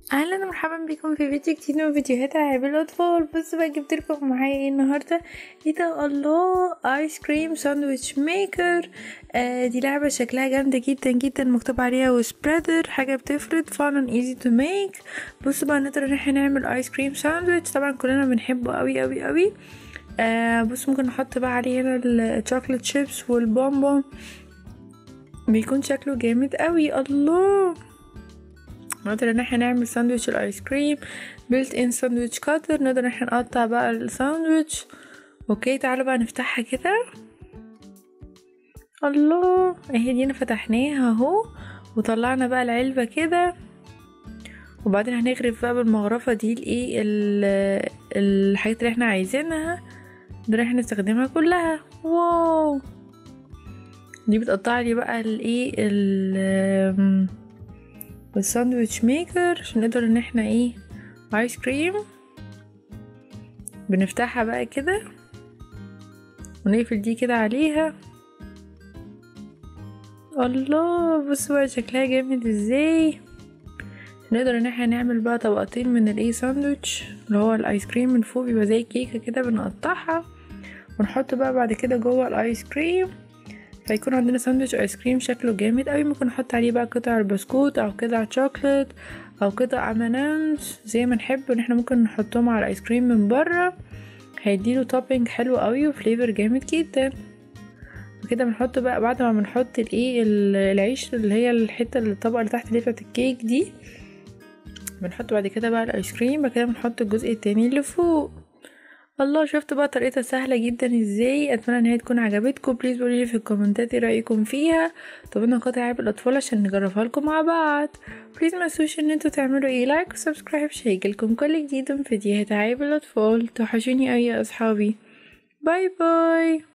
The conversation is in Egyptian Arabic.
اهلا ومرحبا بكم في فيديو جديد من فيديوهات العاب الاطفال بصوا بقى جبت لكم معايا ايه النهارده ايه ده الله ايس كريم ساندويتش ميكر آه دي لعبه شكلها جامده جدا جدا مكتوب عليها وسبريدر حاجه بتفرد فعلا ايزي تو ميك بصوا بقى نقدر ان احنا نعمل ايس كريم ساندويتش طبعا كلنا بنحبه قوي قوي قوي آه بص ممكن نحط بقى عليه هنا الشوكليت شيبس والبونبون بيكون شكله جامد قوي الله نقدر ان احنا نعمل ساندويتش الايس كريم بيلت ان ساندويتش كاتر نقدر ان احنا نقطع بقى الساندويتش اوكي تعالوا بقى نفتحها كده الله اهي دينا فتحناها اهو وطلعنا بقى العلبة كده وبعدين هنغرف بقى بالمغرفة دي الايه الحاجات اللي احنا عايزينها نقدر احنا نستخدمها كلها واو دي بتقطع لي بقى الايه ال والساندويتش ميكر عشان نقدر ان احنا ايه ايس كريم بنفتحها بقى كده ونقفل دي كده عليها الله بصوا بقى شكلها جامد ازاي نقدر ان احنا نعمل بقى طبقتين من الايه ساندويتش اللي هو الايس كريم من فوق بيبقى زي كيكه كده بنقطعها ونحط بقى بعد كده جوه الايس كريم فيكون عندنا ساندويتش ايس كريم شكله جامد قوي ممكن نحط عليه بقى قطع البسكوت او قطع شوكليت او قطع امانامز زي ما نحب ان احنا ممكن نحطهم على الايس كريم من بره هيديله توبينج حلو قوي وفليفر جامد جدا وكده بنحط بقى بعد ما بنحط الايه العيش اللي هي الحته اللي الطبقه اللي تحت اللي بتاعت الكيك دي بنحط بعد كده بقى الايس كريم بعد كده بنحط الجزء التاني اللي فوق الله شفت بقى طريقتها سهلة جدا ازاي اتمنى ان هي تكون عجبتكم بليز قولولي في الكومنتات ايه رايكم فيها طبعا قطع عيب الاطفال عشان نجربها لكم مع بعض بليز ما تنسوش ان انتوا تعملوا ايه لايك وسبسكرايب عشان يجيلكم كل جديد من فيديوهات عيب الاطفال توحشوني اوي يا اصحابي باي باي